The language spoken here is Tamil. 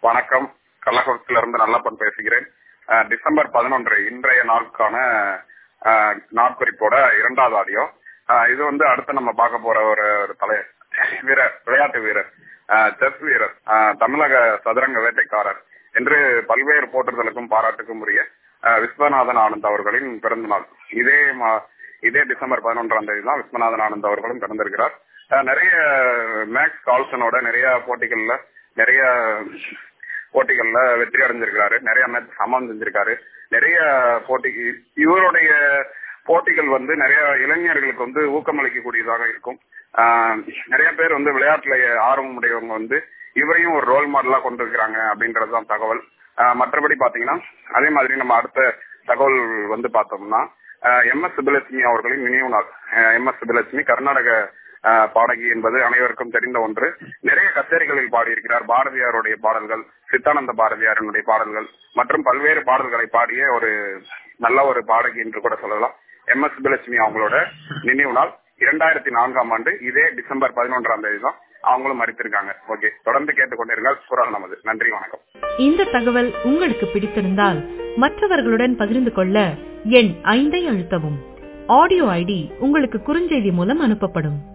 வணக்கம் கள்ளக்குளத்திலிருந்து நல்லப்பன் பேசுகிறேன் அஹ், டிசம்பர் பதினொன்று இன்றைய நாளுக்கான அஹ், நாட்குறிப்போட இரண்டாவது ஆடியோ அஹ், இது வந்து அடுத்து நம்ம பார்க்க போற ஒரு ஒரு தலை வீரர் விளையாட்டு வீரர் அஹ், செஸ் வீரர் அஹ், தமிழக சதுரங்க வேட்டைக்காரர் என்று பல்வேறு போற்றுதலுக்கும் பாராட்டுக்கும் உரிய அஹ், விஸ்வநாதன் ஆனந்த் அவர்களின் பிறந்த நாள் இதே மா- இதே டிசம்பர் பதினொன்றாம் தேதி தான் விஸ்வநாதன் ஆனந்த் அவர்களும் பிறந்திருக்கிறார் அஹ், நிறைய மேக்ஸ் கால்சனோட நிறைய போட்டிகள்ல நிறைய போட்டிகள்ல வெற்றி அடைஞ்சிருக்காரு நிறைய மேட்ச் சமம் செஞ்சிருக்காரு நிறைய போட்டி இவருடைய போட்டிகள் வந்து நிறைய இளைஞர்களுக்கு வந்து ஊக்கமளிக்கக்கூடியதாக இருக்கும் ஆஹ் நிறைய பேர் வந்து விளையாட்டுல ஆர்வம் உடையவங்க வந்து இவரையும் ஒரு ரோல் மாடலா கொண்டிருக்கிறாங்க அப்படின்றதுதான் தகவல் ஆஹ் மற்றபடி பாத்தீங்கன்னா அதே மாதிரி நம்ம அடுத்த தகவல் வந்து பார்த்தோம்னா எம் எஸ் சுபலட்சுமி அவர்களின் நினைவு நாள் எம் எஸ் சுபலட்சுமி கர்நாடக ஆஹ் பாடகி என்பது அனைவருக்கும் தெரிந்த ஒன்று நிறைய கச்சேரிகளில் பாடியிருக்கிறார் பாரதியாருடைய பாடல்கள் சித்தானந்த பாரதியாரினுடைய பாடல்கள் மற்றும் பல்வேறு பாடல்களை பாடிய ஒரு நல்ல ஒரு பாடகி என்று கூட சொல்லலாம் எம் எஸ் சுபலட்சுமி அவங்களோட நினைவு நாள் இரண்டாயிரத்தி நான்காம் ஆண்டு இதே டிசம்பர் பதினொன்றாம் தேதி தான் அவங்களும் மறித்திருக்காங்க ஓகே தொடர்ந்து கேட்டுக்கொண்டிருங்கள் குரல் நமது நன்றி வணக்கம் இந்த தகவல் உங்களுக்கு பிடித்திருந்தால் மற்றவர்களுடன் பகிர்ந்து கொள்ள எண் ஐந்தை அழுத்தவும் ஆடியோ ஐடி உங்களுக்கு குறுஞ்செய்தி மூலம் அனுப்பப்படும்